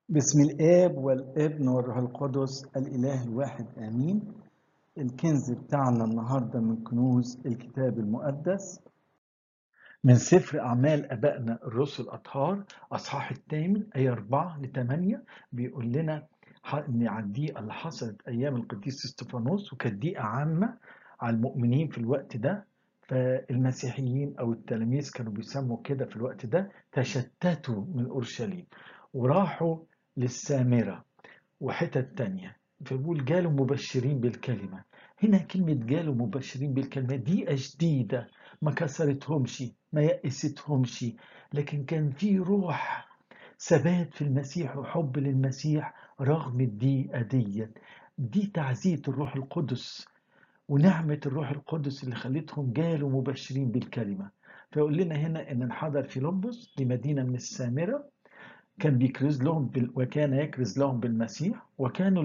بسم الآب والابن والروح القدس الإله الواحد آمين الكنز بتاعنا النهاردة من كنوز الكتاب المقدس من سفر أعمال أبائنا الرسل الأطهار أصحاح الثامن آية 4 ل 8 بيقول لنا إن على الضيقة اللي حصلت أيام القديس استفانوس وكانت ضيقة عامة على المؤمنين في الوقت ده فالمسيحيين أو التلاميذ كانوا بيسموا كده في الوقت ده تشتتوا من أورشليم وراحوا للسامرة وحتت تانية فبيقول جالوا مبشرين بالكلمة هنا كلمة جالوا مبشرين بالكلمة دي جديدة ما كسرتهمش ما يأستهمش لكن كان في روح ثبات في المسيح وحب للمسيح رغم الضيقة دي دي تعزية الروح القدس ونعمة الروح القدس اللي خلتهم جالوا مبشرين بالكلمة فيقول لنا هنا ان انحدر فيلبس لمدينة من السامرة كان بيكرز لهم بال... وكان يكرز لهم بالمسيح وكانوا